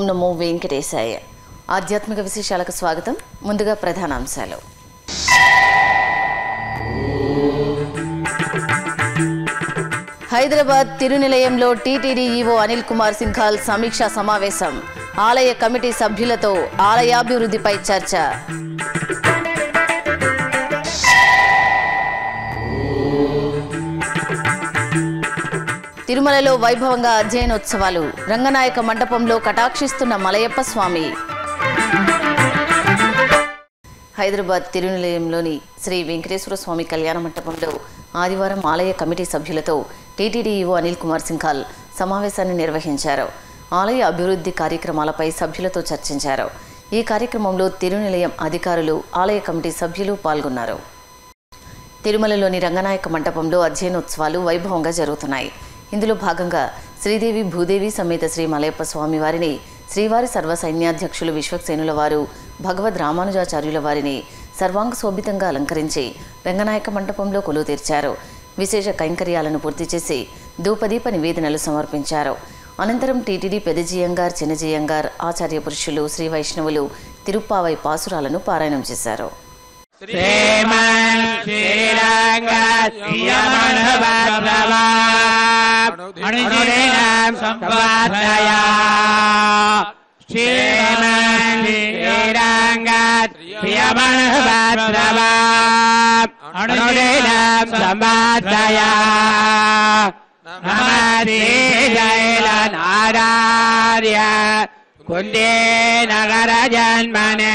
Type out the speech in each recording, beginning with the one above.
నమో వెంకటేశాయ ఆధ్యాత్మిక విశేషాలకు స్వాగతం ముందుగా ప్రధానాంశాలు హైదరాబాద్ తిరునిలయంలో టీటీడీ ఈవో అనిల్ కుమార్ సింఘాల్ సమీక్షా సమావేశం ఆలయ కమిటీ సభ్యులతో ఆలయాభివృద్ధిపై చర్చ తిరుమలలో వైభవంగా అధ్యయనోత్సవాలు రంగనాయక మండపంలో కటాక్షిస్తున్న మలయప్ప స్వామి హైదరాబాద్ తిరునిలయంలోని శ్రీ వెంకటేశ్వర స్వామి కళ్యాణ మంటపంలో ఆదివారం ఆలయ కమిటీ సభ్యులతో టీటీడీ ఈవో అనిల్ కుమార్ సింఘాల్ సమావేశాన్ని నిర్వహించారు ఆలయ అభివృద్ధి కార్యక్రమాలపై సభ్యులతో చర్చించారు ఈ కార్యక్రమంలో తిరునిలయం అధికారులు ఆలయ కమిటీ సభ్యులు పాల్గొన్నారు తిరుమలలోని రంగనాయక మంటపంలో అధ్యయనోత్సవాలు వైభవంగా జరుగుతున్నాయి ఇందులో భాగంగా శ్రీదేవి భూదేవి సమేత శ్రీ మలయప్ప స్వామి వారిని శ్రీవారి సర్వ సైన్యాధ్యక్షులు విశ్వక్సేనుల వారు భగవద్ రామానుజాచార్యుల వారిని సర్వాంగ శోభితంగా అలంకరించి రంగనాయక మంటపంలో కొలువు తీర్చారు విశేష కైంకర్యాలను పూర్తి చేసి ధూపదీప నివేదనలు సమర్పించారు అనంతరం టీటీడీ పెదజీయంగార్ చిన్నజీయంగార్ ఆచార్య పురుషులు శ్రీ వైష్ణవులు తిరుప్పావై పాసురాలను పారాయణం చేశారు శ్రీమన్ శ్రీరంగీయమనుభద్రవా అణుదినం సంపాదయా శ్రీమన్ శ్రీరంగీయమనుభద్రవా అణుదినం సంపాదయా నమస్తే జైల నారార్య కుందే నగర జన్మనే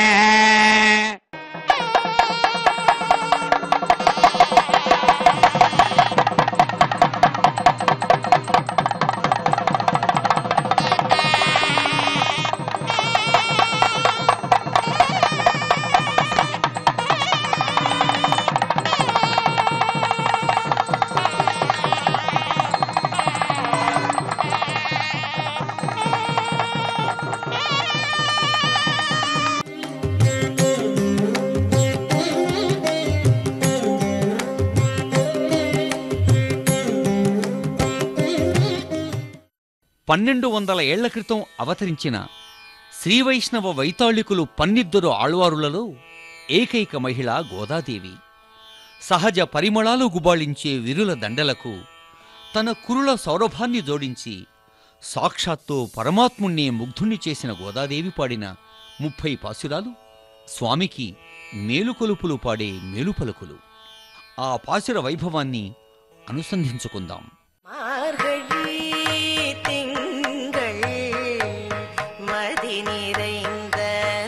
పన్నెండు వందల ఏళ్ల క్రితం అవతరించిన శ్రీవైష్ణవ వైతాళికులు పన్నిద్దరు ఆళ్వారులలో ఏకైక మహిళ గోదాదేవి సహజ పరిమళాలు గుబాళించే విరుల దండలకు తన కురుల సౌరభాన్ని జోడించి సాక్షాత్తు పరమాత్ముణ్ణి ముగ్ధుణ్ణి చేసిన గోదాదేవి పాడిన ముప్పై పాసురాలు స్వామికి మేలుకొలుపులు పాడే మేలుపలుకులు ఆ పాసుర వైభవాన్ని అనుసంధించుకుందాం மார்கழி திங்கள் மதி நிறைந்த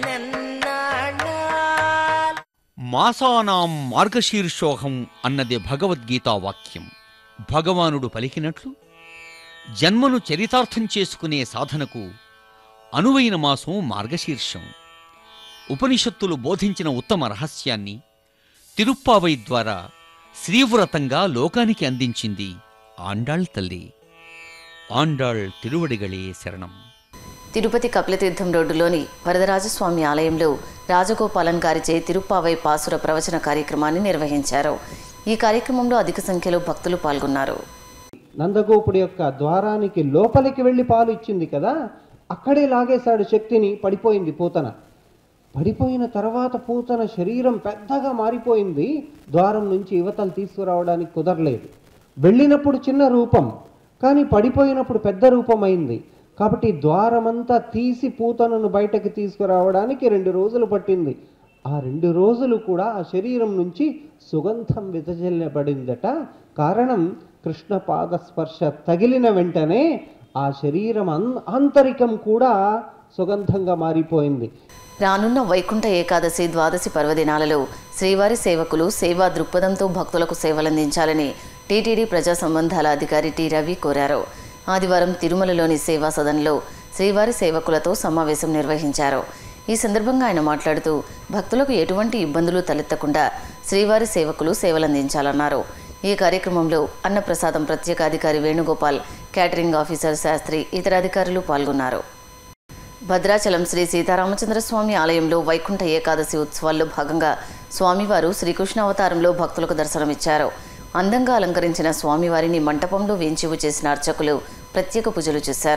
நன்னாள் మాసానాం మార్గశీర్షోహం అన్నది భగవద్గీతా వాక్యం భగవానుడు పలికినట్లు జన్మను చరితార్థం చేసుకునే సాధనకు అనువైన మాసం మార్గశీర్షం ఉపనిషత్తులు బోధించిన ఉత్తమ రహస్యాన్ని తిరుప్పావై ద్వారా శ్రీవ్రతంగా లోకానికి అందించింది ఆండాళ్ తల్లి ఆండాళ్ తిరువడిగళే శరణం తిరుపతి కపిలతీర్థం రోడ్డులోని వరదరాజస్వామి ఆలయంలో రాజగోపాలన్ గారిచే తిరుప్పావై పాసుర ప్రవచన కార్యక్రమాన్ని నిర్వహించారు ఈ కార్యక్రమంలో అధిక సంఖ్యలో భక్తులు పాల్గొన్నారు నందగోపుడి యొక్క ద్వారానికి లోపలికి వెళ్ళి పాలు ఇచ్చింది కదా అక్కడే లాగేశాడు శక్తిని పడిపోయింది పూతన పడిపోయిన తర్వాత పూతన శరీరం పెద్దగా మారిపోయింది ద్వారం నుంచి యువతలు తీసుకురావడానికి కుదరలేదు వెళ్ళినప్పుడు చిన్న రూపం కానీ పడిపోయినప్పుడు పెద్ద రూపం అయింది కాబట్టి ద్వారమంతా తీసి పూతనను బయటకు తీసుకురావడానికి రెండు రోజులు పట్టింది ఆ రెండు రోజులు కూడా ఆ శరీరం నుంచి సుగంధం విదజల్లబడిందట కారణం కృష్ణ పాద స్పర్శ తగిలిన వెంటనే ఆ శరీరం అన్ ఆంతరికం కూడా సుగంధంగా మారిపోయింది రానున్న వైకుంఠ ఏకాదశి ద్వాదశి పర్వదినాలలో శ్రీవారి సేవకులు సేవా దృక్పథంతో భక్తులకు సేవలందించాలని టీటీడీ ప్రజా సంబంధాల అధికారి టి రవి కోరారు ఆదివారం తిరుమలలోని సేవా సదన్లో శ్రీవారి సేవకులతో సమావేశం నిర్వహించారు ఈ సందర్భంగా ఆయన మాట్లాడుతూ భక్తులకు ఎటువంటి ఇబ్బందులు తలెత్తకుండా శ్రీవారి సేవకులు సేవలందించాలన్నారు ఈ కార్యక్రమంలో అన్నప్రసాదం ప్రత్యేక అధికారి వేణుగోపాల్ కేటరింగ్ ఆఫీసర్ శాస్త్రి ఇతర అధికారులు పాల్గొన్నారు భద్రాచలం శ్రీ సీతారామచంద్రస్వామి ఆలయంలో వైకుంఠ ఏకాదశి ఉత్సవాల్లో భాగంగా స్వామివారు శ్రీకృష్ణ అవతారంలో భక్తులకు దర్శనమిచ్చారు అందంగా అలంకరించిన స్వామివారిని మంటపంలో వేంచివు చేసిన అర్చకులు ప్రత్యేక పూజలు చేశారు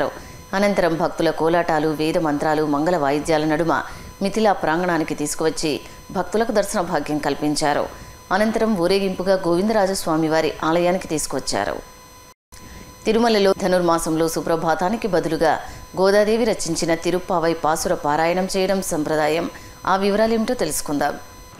అనంతరం భక్తుల కోలాటాలు వేద మంత్రాలు మంగళ వాయిద్యాల నడుమ మిథిలా ప్రాంగణానికి తీసుకువచ్చి భక్తులకు దర్శన భాగ్యం కల్పించారు అనంతరం ఊరేగింపుగా గోవిందరాజస్వామి వారి ఆలయానికి తీసుకువచ్చారు తిరుమలలో ధనుర్మాసంలో సుప్రభాతానికి బదులుగా గోదాదేవి రచించిన తిరుప్పావై పాసుర పారాయణం చేయడం సంప్రదాయం ఆ వివరాలేమిటో తెలుసుకుందాం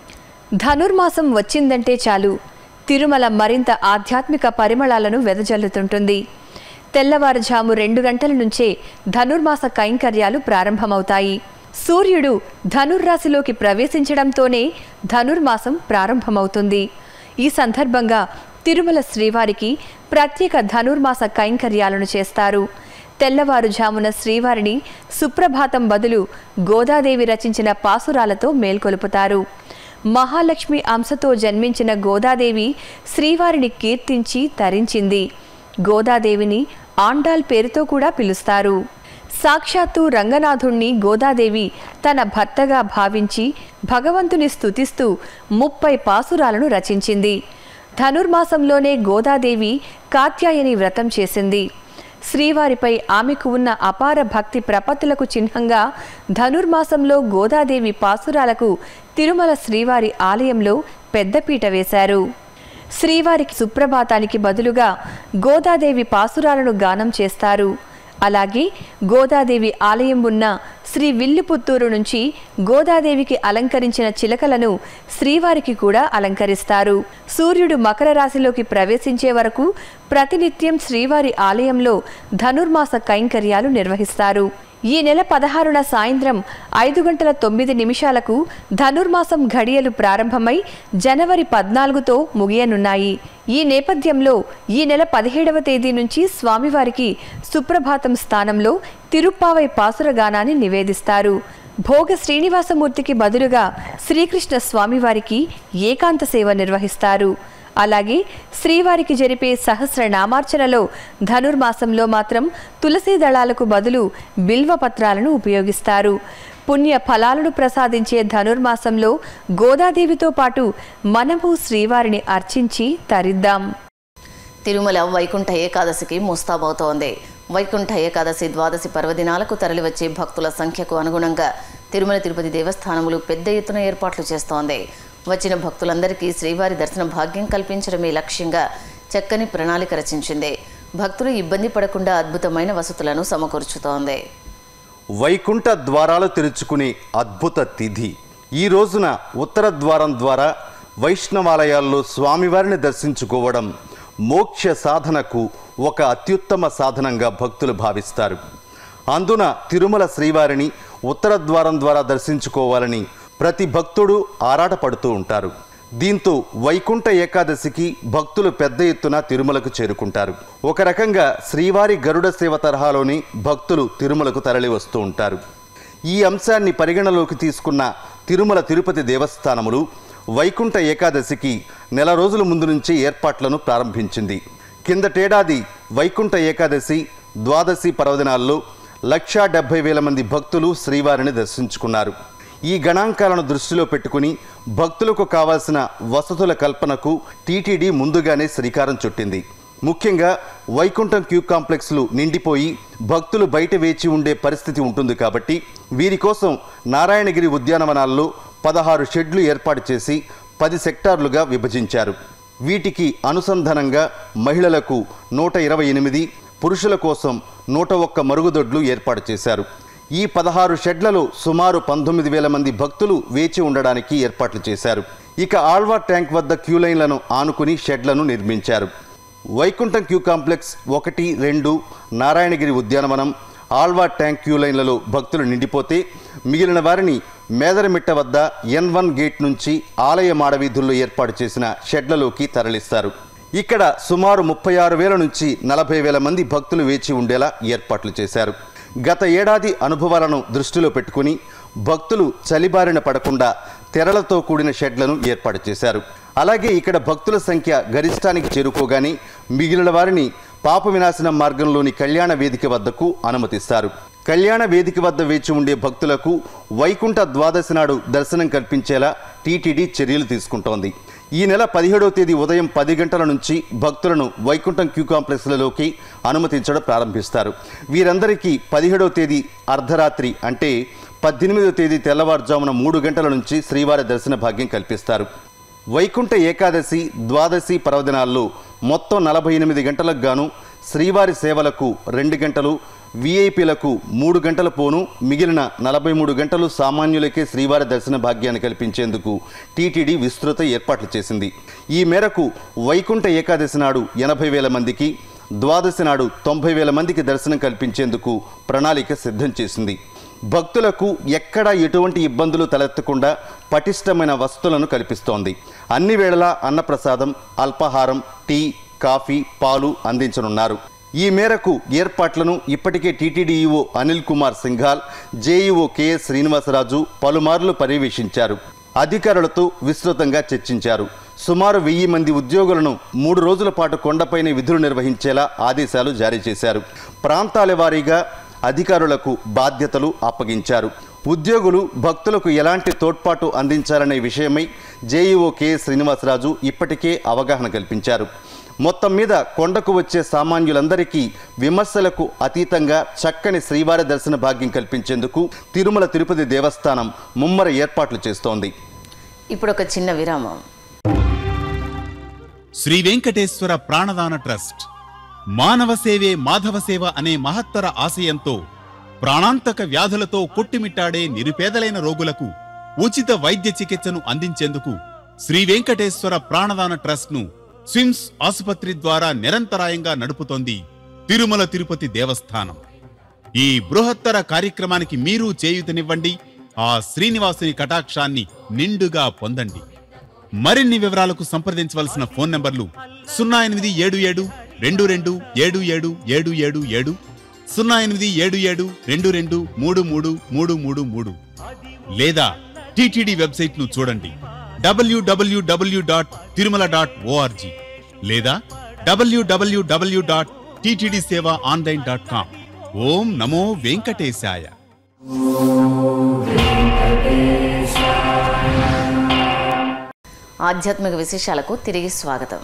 ధనుర్మాసం వచ్చిందంటే చాలు తిరుమల మరింత ఆధ్యాత్మిక పరిమళాలను వెదజల్లుతుంటుంది తెల్లవారుజాము రెండు గంటల నుంచే ధనుర్మాస కైంకర్యాలు ప్రారంభమవుతాయి సూర్యుడు ధనుర్రాశిలోకి ప్రవేశించడంతోనే ధనుర్మాసం ప్రారంభమవుతుంది ఈ సందర్భంగా తిరుమల శ్రీవారికి ప్రత్యేక ధనుర్మాస కైంకర్యాలను చేస్తారు తెల్లవారుజామున శ్రీవారిని సుప్రభాతం బదులు గోదాదేవి రచించిన పాసురాలతో మేల్కొలుపుతారు మహాలక్ష్మి అంశతో జన్మించిన గోదాదేవి శ్రీవారిని కీర్తించి తరించింది గోదాదేవిని ఆండాల్ పేరుతో కూడా పిలుస్తారు సాక్షాత్తు రంగనాథుణ్ణి గోదాదేవి తన భర్తగా భావించి భగవంతుని స్తుతిస్తూ ముప్పై పాసురాలను రచించింది ధనుర్మాసంలోనే గోదాదేవి కాత్యాయని వ్రతం చేసింది శ్రీవారిపై ఆమెకు ఉన్న అపార భక్తి ప్రపత్తులకు చిహ్నంగా ధనుర్మాసంలో గోదాదేవి పాసురాలకు తిరుమల శ్రీవారి ఆలయంలో పెద్దపీట వేశారు శ్రీవారికి సుప్రభాతానికి బదులుగా గోదాదేవి పాసురాలను గానం చేస్తారు అలాగే గోదాదేవి ఆలయం ఉన్న శ్రీ విల్లుపుత్తూరు నుంచి గోదాదేవికి అలంకరించిన చిలకలను శ్రీవారికి కూడా అలంకరిస్తారు సూర్యుడు మకర రాశిలోకి ప్రవేశించే వరకు ప్రతినిత్యం శ్రీవారి ఆలయంలో ధనుర్మాస కైంకర్యాలు నిర్వహిస్తారు ఈ నెల పదహారున సాయంత్రం ఐదు గంటల తొమ్మిది నిమిషాలకు ధనుర్మాసం ఘడియలు ప్రారంభమై జనవరి పద్నాలుగుతో ముగియనున్నాయి ఈ నేపథ్యంలో ఈ నెల పదిహేడవ తేదీ నుంచి స్వామివారికి సుప్రభాతం స్థానంలో తిరుప్పావై పాసురగానాన్ని నివేదిస్తారు భోగ శ్రీనివాసమూర్తికి బదులుగా శ్రీకృష్ణ స్వామివారికి ఏకాంత సేవ నిర్వహిస్తారు అలాగే శ్రీవారికి జరిపే సహస్ర నామార్చనలో ధనుర్మాసంలో మాత్రం తులసీ దళాలకు బదులు బిల్వ పత్రాలను ఉపయోగిస్తారు పుణ్య ఫలాలను ప్రసాదించే ధనుర్మాసంలో గోదాదేవితో పాటు మనము శ్రీవారిని అర్చించి తరిద్దాం తిరుమల వైకుంఠ ఏకాదశికి ముస్తాబవుతోంది వైకుంఠ ఏకాదశి ద్వాదశి పర్వదినాలకు తరలివచ్చే భక్తుల సంఖ్యకు అనుగుణంగా తిరుమల తిరుపతి దేవస్థానములు పెద్ద ఎత్తున ఏర్పాట్లు చేస్తోంది వచ్చిన భక్తులందరికీ శ్రీవారి దర్శన భాగ్యం కల్పించడమే లక్ష్యంగా చక్కని ప్రణాళిక రచించింది భక్తులు ఇబ్బంది పడకుండా అద్భుతమైన వసతులను సమకూర్చుతోంది వైకుంఠ ద్వారాలు తెరుచుకునే అద్భుత తిథి ఈ రోజున ఉత్తర ద్వారం ద్వారా వైష్ణవాలయాల్లో స్వామివారిని దర్శించుకోవడం మోక్ష సాధనకు ఒక అత్యుత్తమ సాధనంగా భక్తులు భావిస్తారు అందున తిరుమల శ్రీవారిని ఉత్తర ద్వారం ద్వారా దర్శించుకోవాలని ప్రతి భక్తుడు ఆరాటపడుతూ ఉంటారు దీంతో వైకుంఠ ఏకాదశికి భక్తులు పెద్ద ఎత్తున తిరుమలకు చేరుకుంటారు ఒక రకంగా శ్రీవారి గరుడ సేవ తరహాలోని భక్తులు తిరుమలకు తరలి వస్తూ ఉంటారు ఈ అంశాన్ని పరిగణలోకి తీసుకున్న తిరుమల తిరుపతి దేవస్థానములు వైకుంఠ ఏకాదశికి నెల రోజుల ముందు నుంచి ఏర్పాట్లను ప్రారంభించింది కిందటేడాది వైకుంఠ ఏకాదశి ద్వాదశి పర్వదినాల్లో లక్షా డెబ్బై వేల మంది భక్తులు శ్రీవారిని దర్శించుకున్నారు ఈ గణాంకాలను దృష్టిలో పెట్టుకుని భక్తులకు కావాల్సిన వసతుల కల్పనకు టీటీడీ ముందుగానే శ్రీకారం చుట్టింది ముఖ్యంగా వైకుంఠం క్యూ కాంప్లెక్స్లు నిండిపోయి భక్తులు బయట వేచి ఉండే పరిస్థితి ఉంటుంది కాబట్టి వీరి కోసం నారాయణగిరి ఉద్యానవనాల్లో పదహారు షెడ్లు ఏర్పాటు చేసి పది సెక్టార్లుగా విభజించారు వీటికి అనుసంధానంగా మహిళలకు నూట ఇరవై ఎనిమిది పురుషుల కోసం నూట ఒక్క మరుగుదొడ్లు ఏర్పాటు చేశారు ఈ పదహారు షెడ్లలో సుమారు పంతొమ్మిది వేల మంది భక్తులు వేచి ఉండడానికి ఏర్పాట్లు చేశారు ఇక ఆళ్వా ట్యాంక్ వద్ద క్యూ లైన్లను ఆనుకుని షెడ్లను నిర్మించారు వైకుంఠం క్యూ కాంప్లెక్స్ ఒకటి రెండు నారాయణగిరి ఉద్యానవనం ఆళ్వా ట్యాంక్ క్యూ లైన్లలో భక్తులు నిండిపోతే మిగిలిన వారిని మేదరమిట్ట వద్ద ఎన్ వన్ గేట్ నుంచి ఆలయ మాడవీధుల్లో ఏర్పాటు చేసిన షెడ్లలోకి తరలిస్తారు ఇక్కడ సుమారు ముప్పై ఆరు వేల నుంచి నలభై వేల మంది భక్తులు వేచి ఉండేలా ఏర్పాట్లు చేశారు గత ఏడాది అనుభవాలను దృష్టిలో పెట్టుకుని భక్తులు చలిబారిన పడకుండా తెరలతో కూడిన షెడ్లను ఏర్పాటు చేశారు అలాగే ఇక్కడ భక్తుల సంఖ్య గరిష్టానికి చేరుకోగానే మిగిలిన వారిని పాప వినాశనం మార్గంలోని కళ్యాణ వేదిక వద్దకు అనుమతిస్తారు కళ్యాణ వేదిక వద్ద వేచి ఉండే భక్తులకు వైకుంఠ ద్వాదశి నాడు దర్శనం కల్పించేలా టీటీడీ చర్యలు తీసుకుంటోంది ఈ నెల పదిహేడవ తేదీ ఉదయం పది గంటల నుంచి భక్తులను వైకుంఠం క్యూ కాంప్లెక్స్లలోకి అనుమతించడం ప్రారంభిస్తారు వీరందరికీ పదిహేడవ తేదీ అర్ధరాత్రి అంటే పద్దెనిమిదవ తేదీ తెల్లవారుజామున మూడు గంటల నుంచి శ్రీవారి దర్శన భాగ్యం కల్పిస్తారు వైకుంఠ ఏకాదశి ద్వాదశి పర్వదినాల్లో మొత్తం నలభై ఎనిమిది గంటలకు గాను శ్రీవారి సేవలకు రెండు గంటలు విఐపీలకు మూడు గంటల పోను మిగిలిన నలభై మూడు గంటలు సామాన్యులకే శ్రీవారి దర్శన భాగ్యాన్ని కల్పించేందుకు టీటీడీ విస్తృత ఏర్పాట్లు చేసింది ఈ మేరకు వైకుంఠ ఏకాదశి నాడు ఎనభై వేల మందికి ద్వాదశి నాడు తొంభై వేల మందికి దర్శనం కల్పించేందుకు ప్రణాళిక సిద్ధం చేసింది భక్తులకు ఎక్కడా ఎటువంటి ఇబ్బందులు తలెత్తకుండా పటిష్టమైన వసతులను కల్పిస్తోంది అన్ని వేళలా అన్నప్రసాదం అల్పాహారం టీ కాఫీ పాలు అందించనున్నారు ఈ మేరకు ఏర్పాట్లను ఇప్పటికే TTD EO Anil Kumar Singhal JEO KS Srinivasaraju పలుమార్లు పర్యవేక్షించారు అధికారులతో విస్తృతంగా చర్చించారు సుమారు వెయ్యి మంది ఉద్యోగులను మూడు రోజుల పాటు కొండపైన విధులు నిర్వహించేలా ఆదేశాలు జారీ చేశారు ప్రాంతాల వారీగా అధికారులకు బాధ్యతలు అప్పగించారు ఉద్యోగులు భక్తులకు ఎలాంటి తోడ్పాటు అందించాలనే విషయమై జేఈఓ కెఎస్ శ్రీనివాసరాజు ఇప్పటికే అవగాహన కల్పించారు మొత్తం మీద కొండకు వచ్చే సామాన్యులందరికీ విమర్శలకు అతీతంగా చక్కని శ్రీవారి దర్శన భాగ్యం కల్పించేందుకు తిరుమల తిరుపతి దేవస్థానం ముమ్మర ఏర్పాట్లు చేస్తోంది ఇప్పుడు ఒక చిన్న విరామం శ్రీ వెంకటేశ్వర ప్రాణదాన ట్రస్ట్ మానవ సేవే మాధవ సేవ అనే మహత్తర ఆశయంతో ప్రాణాంతక వ్యాధులతో కొట్టుమిట్టాడే నిరుపేదలైన రోగులకు ఉచిత వైద్య చికిత్సను అందించేందుకు శ్రీ వెంకటేశ్వర ప్రాణదాన ట్రస్ట్ ను స్విమ్స్ ఆసుపత్రి ద్వారా నిరంతరాయంగా నడుపుతోంది తిరుమల తిరుపతి దేవస్థానం ఈ బృహత్తర కార్యక్రమానికి మీరు చేయూతనివ్వండి ఆ శ్రీనివాసుని కటాక్షాన్ని నిండుగా పొందండి మరిన్ని వివరాలకు సంప్రదించవలసిన ఫోన్ నంబర్లు సున్నా ఎనిమిది ఏడు ఏడు రెండు రెండు ఏడు ఏడు ఏడు ఏడు ఏడు సున్నా ఎనిమిది ఏడు ఏడు రెండు రెండు మూడు మూడు మూడు మూడు మూడు లేదా టిటిడి వెబ్సైట్ ను చూడండి W W W dot Tirumala dot ORG లేదా W W W dot TTD seva online dot com ఓం నమో వెంకటేశాయ ఆధ్యాత్మిక విశేషాలకు తిరిగి స్వాగతం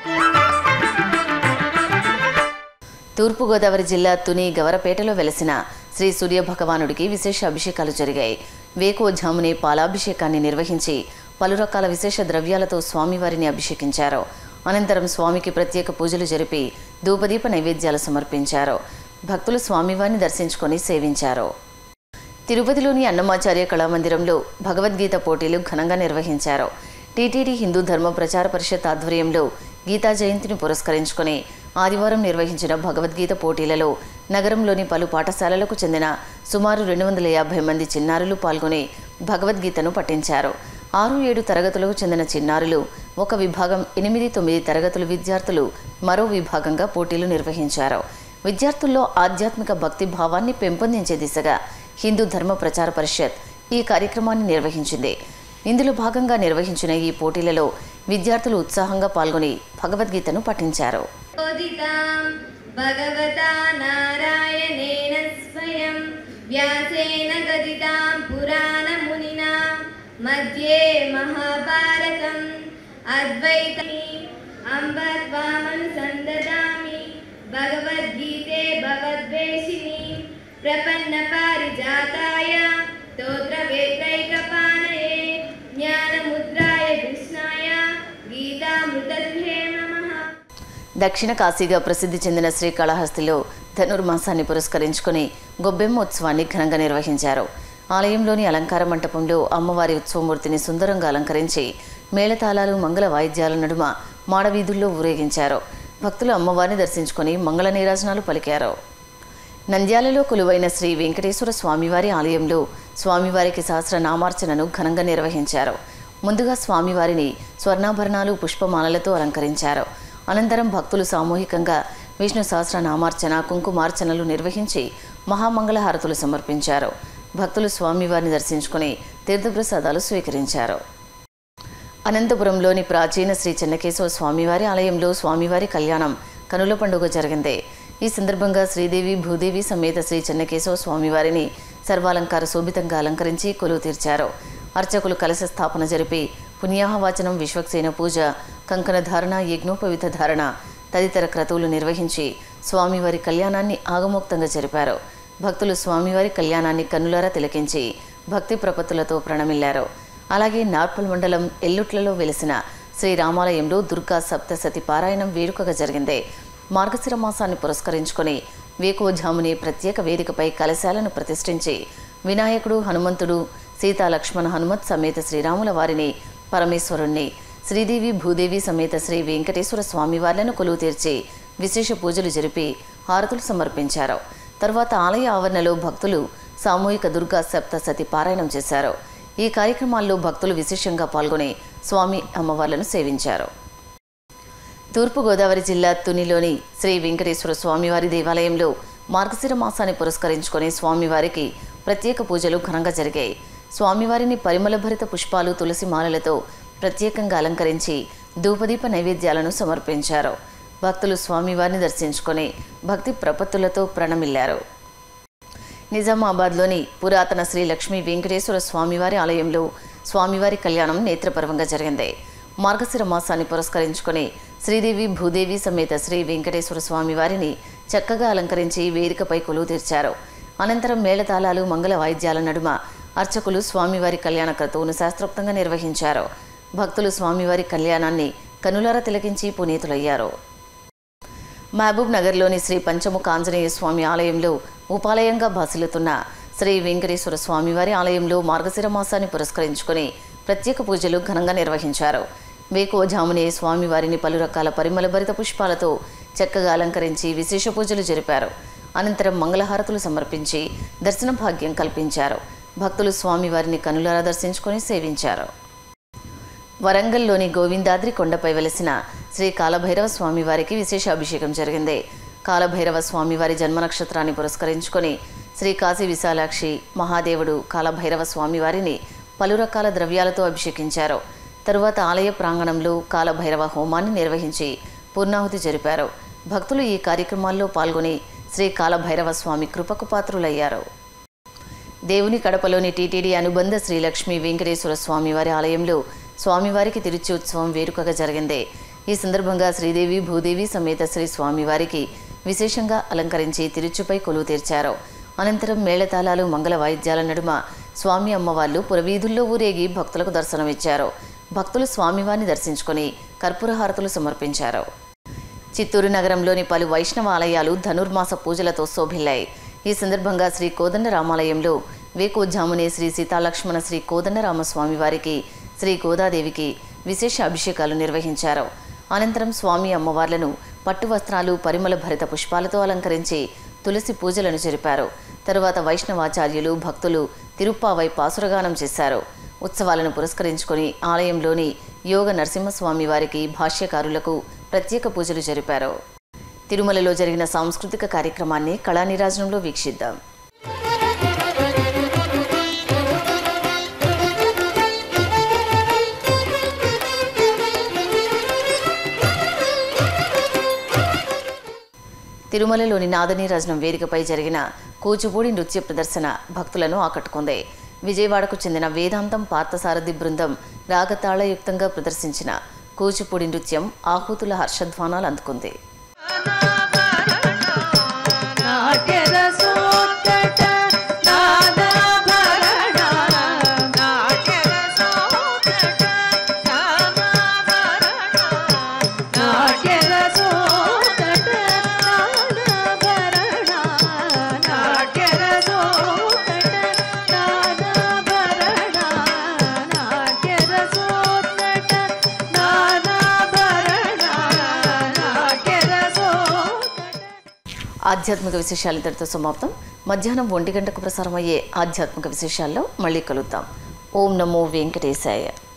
తూర్పుగోదావరి జిల్లా తుని గవరపేటలో వెలసిన శ్రీ సూర్య భగవానుడికి విశేష అభిషేకాలు జరిగాయి వేకోజామునే పాలాభిషేకాన్ని నిర్వహించి పలు రకాల విశేష ద్రవ్యాలతో స్వామివారిని అభిషేకించారు అనంతరం స్వామికి ప్రత్యేక పూజలు జరిపి ధూపదీప నైవేద్యాలు సమర్పించారు భక్తులు స్వామివారిని దర్శించుకొని సేవించారు తిరుపతిలోని అన్నమాచార్య కళామందిరంలో భగవద్గీత పోటీలు ఘనంగా నిర్వహించారు టీటీడీ హిందూ ధర్మ ప్రచార పరిషత్ ఆధ్వర్యంలో గీతా జయంతిని పురస్కరించుకొని ఆదివారం నిర్వహించిన భగవద్గీత పోటీలలో నగరంలోని పలు పాఠశాలలకు చెందిన సుమారు రెండు వందల యాభై మంది చిన్నారులు పాల్గొని భగవద్గీతను పఠించారు ఆరు ఏడు తరగతులకు చెందిన చిన్నారులు ఒక విభాగం ఎనిమిది తొమ్మిది తరగతుల విద్యార్థులు మరో విభాగంగా పోటీలు నిర్వహించారు విద్యార్థుల్లో ఆధ్యాత్మిక భక్తి భావాన్ని పెంపొందించే దిశగా హిందూ ధర్మ ప్రచార పరిషత్ ఈ కార్యక్రమాన్ని నిర్వహించింది ఇందులో భాగంగా నిర్వహించిన ఈ పోటీలలో విద్యార్థులు ఉత్సాహంగా పాల్గొని భగవద్గీతను పఠించారు बोधितां भगवता नारायणेन स्वयं व्यासेन गदितां पुराणमुनिना मध्ये महाभारतम् अद्वैतमी अम्बत्वामनुसन्ददामि भगवद्गीते भगवद्वेषिणी प्रपन्नपारिजाताय स्तोत्रवेत्रैकपाणये ज्ञानमुद्राय कृष्णाय गीतामृतद्भे नमः దక్షిణ కాశీగా ప్రసిద్ధి చెందిన శ్రీకాళహస్తిలో ధనుర్మాసాన్ని పురస్కరించుకొని గొబ్బెమ్మ ఉత్సవాన్ని ఘనంగా నిర్వహించారు ఆలయంలోని అలంకార మంటపంలో అమ్మవారి ఉత్సవమూర్తిని సుందరంగా అలంకరించి మేళతాళాలు మంగళ వాయిద్యాల నడుమ మాడవీధుల్లో ఊరేగించారు భక్తులు అమ్మవారిని దర్శించుకొని మంగళ నీరాజనాలు పలికారు నంద్యాలలో కొలువైన శ్రీ వెంకటేశ్వర స్వామివారి ఆలయంలో స్వామివారికి సహస్ర నామార్చనను ఘనంగా నిర్వహించారు ముందుగా స్వామివారిని స్వర్ణాభరణాలు పుష్పమాలలతో అలంకరించారు అనంతరం భక్తులు సామూహికంగా విష్ణు సహస్ర నామార్చన కుంకుమార్చనలు నిర్వహించి మహామంగళహారతులు సమర్పించారు భక్తులు స్వామివారిని దర్శించుకుని తీర్థప్రసాదాలు స్వీకరించారు అనంతపురంలోని ప్రాచీన శ్రీ చెన్నకేశవ స్వామివారి ఆలయంలో స్వామివారి కళ్యాణం కనుల పండుగ జరిగింది ఈ సందర్భంగా శ్రీదేవి భూదేవి సమేత శ్రీ చెన్నకేశవ స్వామివారిని సర్వాలంకార శోభితంగా అలంకరించి కొలువు తీర్చారు అర్చకులు కలశ స్థాపన జరిపి పుణ్యాహవాచనం విశ్వక్సేన పూజ కంకణ ధారణ యజ్ఞోపవిత ధారణ తదితర క్రతువులు నిర్వహించి స్వామివారి కళ్యాణాన్ని ఆగమోక్తంగా జరిపారు భక్తులు స్వామివారి కళ్యాణాన్ని కన్నులారా తిలకించి భక్తి ప్రపత్తులతో ప్రణమిల్లారు అలాగే నార్పల్ మండలం ఎల్లుట్లలో వెలిసిన శ్రీ రామాలయంలో దుర్గా సప్తసతి పారాయణం వేడుకగా జరిగింది మార్గశిర మాసాన్ని పురస్కరించుకొని వేకువజాముని ప్రత్యేక వేదికపై కలశాలను ప్రతిష్ఠించి వినాయకుడు హనుమంతుడు సీతా లక్ష్మణ హనుమత్ సమేత శ్రీరాముల వారిని పరమేశ్వరుణ్ణి శ్రీదేవి భూదేవి సమేత శ్రీ వెంకటేశ్వర స్వామివార్లను కొలువు తీర్చి విశేష పూజలు జరిపి హారతులు సమర్పించారు తర్వాత ఆలయ ఆవరణలో భక్తులు సామూహిక దుర్గా సప్తసతి పారాయణం చేశారు ఈ కార్యక్రమాల్లో భక్తులు విశేషంగా పాల్గొని స్వామి అమ్మవార్లను సేవించారు తూర్పుగోదావరి జిల్లా తునిలోని శ్రీ వెంకటేశ్వర స్వామివారి దేవాలయంలో మార్గశిర మాసాన్ని పురస్కరించుకొని స్వామివారికి ప్రత్యేక పూజలు ఘనంగా జరిగాయి స్వామివారిని పరిమళభరిత పుష్పాలు తులసి మాలలతో ప్రత్యేకంగా అలంకరించి ధూపదీప నైవేద్యాలను సమర్పించారు భక్తులు స్వామివారిని దర్శించుకొని భక్తి ప్రపత్తులతో ప్రణమిల్లారు నిజామాబాద్లోని పురాతన శ్రీ లక్ష్మీ వెంకటేశ్వర స్వామివారి ఆలయంలో స్వామివారి కళ్యాణం నేత్రపర్వంగా జరిగింది మార్గశిర మాసాన్ని పురస్కరించుకొని శ్రీదేవి భూదేవి సమేత శ్రీ వెంకటేశ్వర స్వామివారిని చక్కగా అలంకరించి వేదికపై కొలువు తీర్చారు అనంతరం మేళతాళాలు మంగళ వాయిద్యాల నడుమ అర్చకులు స్వామివారి కళ్యాణ క్రతువును శాస్త్రోక్తంగా నిర్వహించారు భక్తులు స్వామివారి కళ్యాణాన్ని కనులారా తిలకించి పునీతులయ్యారు మహబూబ్ నగర్లోని శ్రీ పంచముఖ ఆంజనేయ స్వామి ఆలయంలో ఉపాలయంగా భాసిల్లుతున్న శ్రీ వెంకటేశ్వర స్వామివారి ఆలయంలో మార్గశిర మాసాన్ని పురస్కరించుకొని ప్రత్యేక పూజలు ఘనంగా నిర్వహించారు వేకువజామునే స్వామివారిని పలు రకాల పరిమళభరిత పుష్పాలతో చక్కగా అలంకరించి విశేష పూజలు జరిపారు అనంతరం మంగళహారతులు సమర్పించి దర్శన భాగ్యం కల్పించారు భక్తులు స్వామివారిని కనులారా దర్శించుకొని సేవించారు వరంగల్లోని గోవిందాద్రి కొండపై వెలిసిన శ్రీ కాలభైరవ స్వామివారికి విశేష అభిషేకం జరిగింది కాలభైరవ స్వామివారి జన్మ నక్షత్రాన్ని పురస్కరించుకొని శ్రీ కాశీ విశాలాక్షి మహాదేవుడు కాలభైరవ స్వామివారిని పలు రకాల ద్రవ్యాలతో అభిషేకించారు తరువాత ఆలయ ప్రాంగణంలో కాలభైరవ హోమాన్ని నిర్వహించి పూర్ణాహుతి జరిపారు భక్తులు ఈ కార్యక్రమాల్లో పాల్గొని శ్రీ కాలభైరవ స్వామి కృపకు పాత్రులయ్యారు దేవుని కడపలోని టీటీడీ అనుబంధ శ్రీ లక్ష్మీ వెంకటేశ్వర స్వామివారి ఆలయంలో స్వామివారికి తిరుచి ఉత్సవం వేడుకగా జరిగింది ఈ సందర్భంగా శ్రీదేవి భూదేవి సమేత శ్రీ స్వామివారికి విశేషంగా అలంకరించి తిరుచుపై కొలువు తీర్చారు అనంతరం మేళతాళాలు మంగళ వాయిద్యాల నడుమ స్వామి అమ్మవార్లు పురవీధుల్లో ఊరేగి భక్తులకు దర్శనమిచ్చారు భక్తులు స్వామివారిని దర్శించుకొని కర్పూర హారతులు సమర్పించారు చిత్తూరు నగరంలోని పలు వైష్ణవ ఆలయాలు ధనుర్మాస పూజలతో శోభిల్లాయి ఈ సందర్భంగా శ్రీ కోదండ రామాలయంలో వేకోజామునే శ్రీ సీతాలక్ష్మణ శ్రీ కోదండరామస్వామి వారికి శ్రీ గోదాదేవికి విశేష అభిషేకాలు నిర్వహించారు అనంతరం స్వామి అమ్మవార్లను పట్టు వస్త్రాలు పరిమళ భరిత పుష్పాలతో అలంకరించి తులసి పూజలను జరిపారు తరువాత వైష్ణవాచార్యులు భక్తులు తిరుప్పావై పాసురగానం చేశారు ఉత్సవాలను పురస్కరించుకొని ఆలయంలోని యోగ నరసింహస్వామి వారికి భాష్యకారులకు ప్రత్యేక పూజలు జరిపారు తిరుమలలో జరిగిన సాంస్కృతిక కార్యక్రమాన్ని కళానిరాజనంలో వీక్షిద్దాం తిరుమలలోని నాదనీరాజనం వేదికపై జరిగిన కూచిపూడి నృత్య ప్రదర్శన భక్తులను ఆకట్టుకుంది విజయవాడకు చెందిన వేదాంతం పార్థసారథి బృందం రాగతాళయుక్తంగా ప్రదర్శించిన కూచిపూడి నృత్యం ఆహూతుల హర్షధ్వానాలు అందుకుంది ఆధ్యాత్మిక విశేషాలు ఇంతటితో సమాప్తం మధ్యాహ్నం ఒంటి గంటకు ప్రసారమయ్యే ఆధ్యాత్మిక విశేషాల్లో మళ్ళీ కలుద్దాం ఓం నమో వెంకటేశాయ